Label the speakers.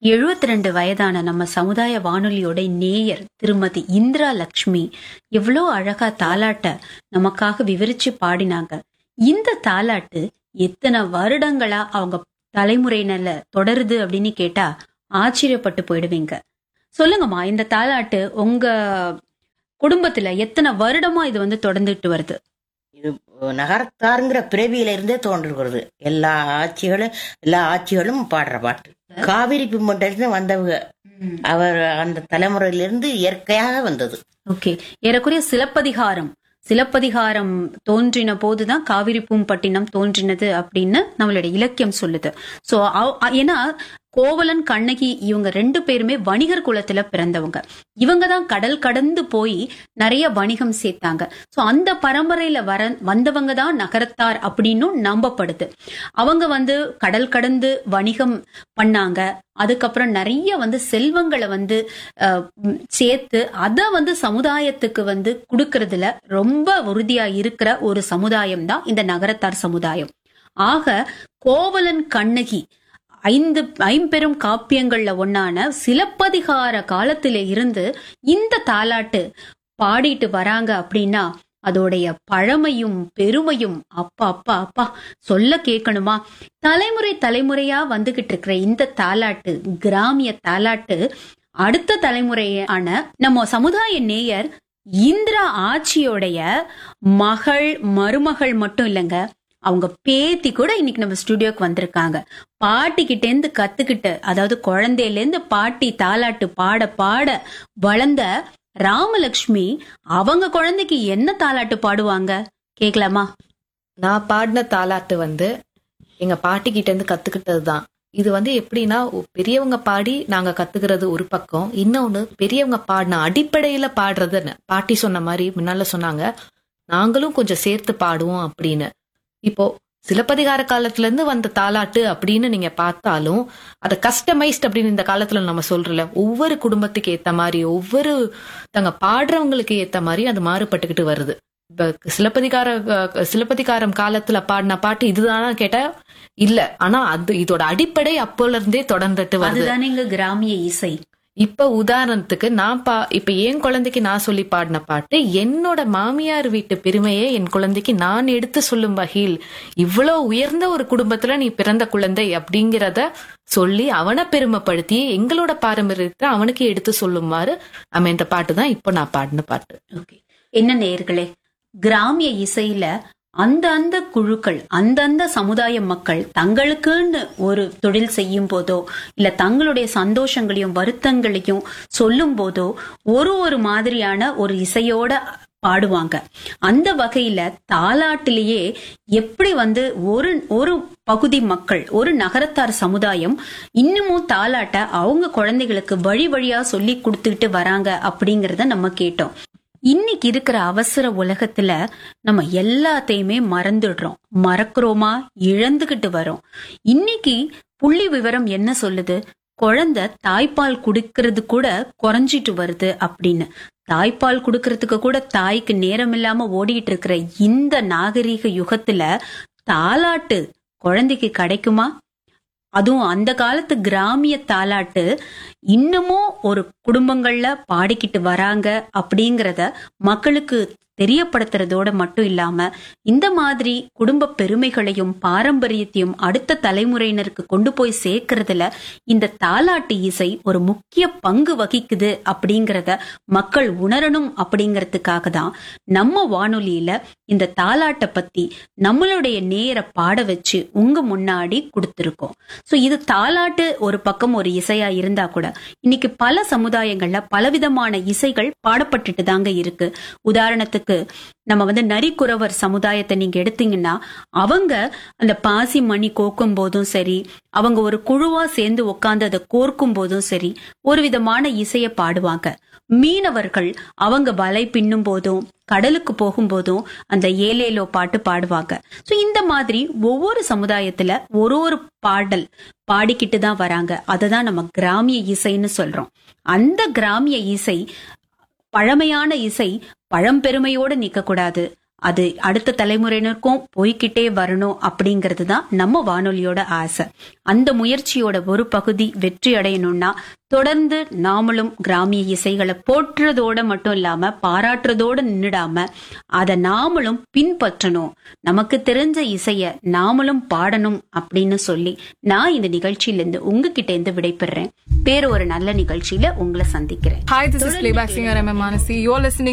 Speaker 1: எழுபத்தி ரெண்டு வயதான நம்ம சமுதாய வானொலியோட நேயர் திருமதி இந்திரா லக்ஷ்மி எவ்வளோ அழகா தாலாட்ட நமக்காக விவரிச்சு பாடினாங்க இந்த தாலாட்டு எத்தனை வருடங்களா அவங்க தலைமுறையினர்ல தொடருது அப்படின்னு கேட்டா ஆச்சரியப்பட்டு போயிடுவீங்க சொல்லுங்கம்மா இந்த தாலாட்டு உங்க குடும்பத்துல எத்தனை வருடமா இது வந்து தொடர்ந்துட்டு வருது
Speaker 2: இது நகரத்தாருங்கிற பிறவியில இருந்தே தோன்றுகிறது எல்லா ஆட்சிகளும் எல்லா ஆட்சிகளும் பாடுற பாட்டு காவிரி பிம்பட்டிலிருந்து வந்தவங்க அவர் அந்த தலைமுறையிலிருந்து இயற்கையாக வந்தது
Speaker 1: ஓகே ஏறக்குறைய சிலப்பதிகாரம் சிலப்பதிகாரம் தோன்றின போதுதான் காவிரி பூம்பட்டினம் தோன்றினது அப்படின்னு நம்மளுடைய இலக்கியம் சொல்லுது சோ ஏன்னா கோவலன் கண்ணகி இவங்க ரெண்டு பேருமே வணிகர் குலத்துல பிறந்தவங்க இவங்க தான் கடல் கடந்து போய் நிறைய வணிகம் சேர்த்தாங்க சோ அந்த பரம்பரையில வர வந்தவங்க தான் நகரத்தார் அப்படின்னும் நம்பப்படுது அவங்க வந்து கடல் கடந்து வணிகம் பண்ணாங்க அதுக்கப்புறம் நிறைய வந்து செல்வங்களை வந்து அஹ், ம், சேர்த்து அதை வந்து சமுதாயத்துக்கு வந்து கொடுக்கறதுல ரொம்ப உறுதியா இருக்கிற ஒரு சமுதாயம் தான் இந்த நகரத்தார் சமுதாயம் ஆக கோவலன் கண்ணகி ஐந்து ஐம்பெரும் காப்பியங்கள்ல ஒன்னான சிலப்பதிகார காலத்தில இருந்து இந்த தாலாட்டு பாடிட்டு வராங்க அப்படின்னா அதோடைய பழமையும் பெருமையும் அப்பா அப்பா அப்பா சொல்ல கேட்கணுமா தலைமுறை தலைமுறையா வந்துகிட்டு இருக்கிற இந்த தாலாட்டு கிராமிய தாலாட்டு அடுத்த தலைமுறையான நம்ம சமுதாய நேயர் இந்திரா ஆட்சியோடைய மகள் மருமகள் மட்டும் இல்லைங்க அவங்க பேத்தி கூட இன்னைக்கு நம்ம ஸ்டுடியோக்கு வந்திருக்காங்க பாட்டி கிட்ட இருந்து கத்துக்கிட்டு அதாவது குழந்தையில இருந்து பாட்டி தாலாட்டு பாட பாட வளர்ந்த ராமலட்சுமி அவங்க குழந்தைக்கு என்ன தாலாட்டு பாடுவாங்க கேக்கலாமா
Speaker 3: நான் பாடின தாலாட்டு வந்து எங்க பாட்டி கிட்ட இருந்து கத்துக்கிட்டது தான் இது வந்து எப்படின்னா ஒ- பெரியவங்க பாடி நாங்க கத்துக்கிறது ஒரு பக்கம் இன்னொன்னு பெரியவங்க பாடின அடிப்படையில பாடுறதுன்னு பாட்டி சொன்ன மாதிரி முன்னால சொன்னாங்க நாங்களும் கொஞ்சம் சேர்த்து பாடுவோம் அப்படின்னு இப்போ சிலப்பதிகார காலத்துல இருந்து வந்த தாலாட்டு அப்படின்னு நீங்க பார்த்தாலும் அதை கஸ்டமைஸ்ட் அப்படின்னு இந்த காலத்துல நம்ம சொல்றல ஒவ்வொரு குடும்பத்துக்கு ஏத்த மாதிரி ஒவ்வொரு தங்க பாடுறவங்களுக்கு ஏத்த மாதிரி அது மாறுபட்டுக்கிட்டு வருது இப்ப சிலப்பதிகார அஹ், சிலப்பதிகாரம் காலத்துல பாடின பாட்டு இதுதானா கேட்டா இல்ல ஆனா அது இதோட அடிப்படை அப்போல இருந்தே தொடர்ந்துட்டு வருது
Speaker 1: அதுதானே இங்க கிராமிய இசை
Speaker 3: இப்ப உதாரணத்துக்கு நான் பா இப்ப என் குழந்தைக்கு நான் சொல்லி பாடின பாட்டு என்னோட மாமியார் வீட்டு பெருமையை என் குழந்தைக்கு நான் எடுத்து சொல்லும் வகையில் இவ்வளவு உயர்ந்த ஒரு குடும்பத்துல நீ பிறந்த குழந்தை அப்படிங்கிறத சொல்லி அவனை பெருமைப்படுத்தி எங்களோட பாரம்பரியத்தை அவனுக்கு எடுத்து சொல்லுமாறு அமைந்த பாட்டு தான் இப்ப நான் பாடின பாட்டு
Speaker 1: ஓகே என்ன நேயர்களே கிராமிய இசையில அந்த அந்த குழுக்கள் அந்தந்த சமுதாய மக்கள் தங்களுக்குன்னு ஒரு தொழில் செய்யும் போதோ இல்ல தங்களுடைய சந்தோஷங்களையும் வருத்தங்களையும் சொல்லும் போதோ ஒரு ஒரு மாதிரியான ஒரு இசையோட பாடுவாங்க அந்த வகையில தாலாட்டிலேயே எப்படி வந்து ஒரு ஒரு பகுதி மக்கள் ஒரு நகரத்தார் சமுதாயம் இன்னமும் தாலாட்ட அவங்க குழந்தைகளுக்கு வழி வழியா சொல்லி கொடுத்துக்கிட்டு வராங்க அப்படிங்கறத நம்ம கேட்டோம் இன்னைக்கு இருக்கிற அவசர உலகத்துல நம்ம எல்லாத்தையுமே மறந்துடுறோம் மறக்கிறோமா இழந்துகிட்டு வரோம் இன்னைக்கு புள்ளி விவரம் என்ன சொல்லுது குழந்தை தாய்ப்பால் குடிக்கிறது கூட குறைஞ்சிட்டு வருது அப்படின்னு தாய்ப்பால் குடுக்கறதுக்கு கூட தாய்க்கு நேரம் இல்லாம ஓடிட்டு இருக்கிற இந்த நாகரீக யுகத்துல தாலாட்டு குழந்தைக்கு கிடைக்குமா அதுவும் அந்த காலத்து கிராமிய தாலாட்டு இன்னமும் ஒரு குடும்பங்கள்ல பாடிக்கிட்டு வராங்க அப்படிங்கறத மக்களுக்கு தெரியப்படுத்துறதோட மட்டும் இல்லாம இந்த மாதிரி குடும்ப பெருமைகளையும் பாரம்பரியத்தையும் அடுத்த தலைமுறையினருக்கு கொண்டு போய் சேர்க்கறதுல இந்த தாலாட்டு இசை ஒரு முக்கிய பங்கு வகிக்குது அப்படிங்கறத மக்கள் உணரணும் அப்படிங்கறதுக்காக தான் நம்ம வானொலியில இந்த தாலாட்டை பத்தி நம்மளுடைய நேர பாட வச்சு உங்க முன்னாடி கொடுத்திருக்கோம் சோ இது தாலாட்டு ஒரு பக்கம் ஒரு இசையா இருந்தா கூட இன்னைக்கு பல சமுதாயங்கள்ல பலவிதமான இசைகள் பாடப்பட்டுட்டு தாங்க இருக்கு உதாரணத்துக்கு நம்ம வந்து நரிக்குறவர் சமுதாயத்தை நீங்க எடுத்தீங்கன்னா அவங்க அந்த பாசி மணி கோக்கும் போதும் சரி அவங்க ஒரு குழுவா சேர்ந்து உட்கார்ந்து அதை கோர்க்கும் போதும் சரி ஒரு விதமான இசைய பாடுவாங்க மீனவர்கள் அவங்க வலை பின்னும் போதும் கடலுக்கு போகும்போதும் அந்த ஏலேலோ பாட்டு பாடுவாங்க சோ இந்த மாதிரி ஒவ்வொரு சமுதாயத்துல ஒரு ஒரு பாடல் பாடிக்கிட்டு தான் வராங்க அதை தான் நம்ம கிராமிய இசைன்னு சொல்றோம் அந்த கிராமிய இசை பழமையான இசை பழம்பெருமையோட நிக்க கூடாது அது அடுத்த தலைமுறையினருக்கும் போய்க்கிட்டே வரணும் அப்படிங்கிறது தான் நம்ம வானொலியோட ஆசை அந்த முயற்சியோட ஒரு பகுதி வெற்றி அடையணும்னா தொடர்ந்து நாமளும் கிராமிய இசைகளை போற்றுறதோட மட்டும் இல்லாம பாராட்டுறதோட நின்னுடாம அதை நாமளும் பின்பற்றணும் நமக்கு தெரிஞ்ச இசைய நாமளும் பாடணும் அப்படின்னு சொல்லி நான் இந்த நிகழ்ச்சியில இருந்து உங்ககிட்ட இருந்து விடைபெறேன் வேற ஒரு நல்ல நிகழ்ச்சியில உங்களை சந்திக்கிறேன்
Speaker 4: Hi, this is playback singer MM Manasi. You're listening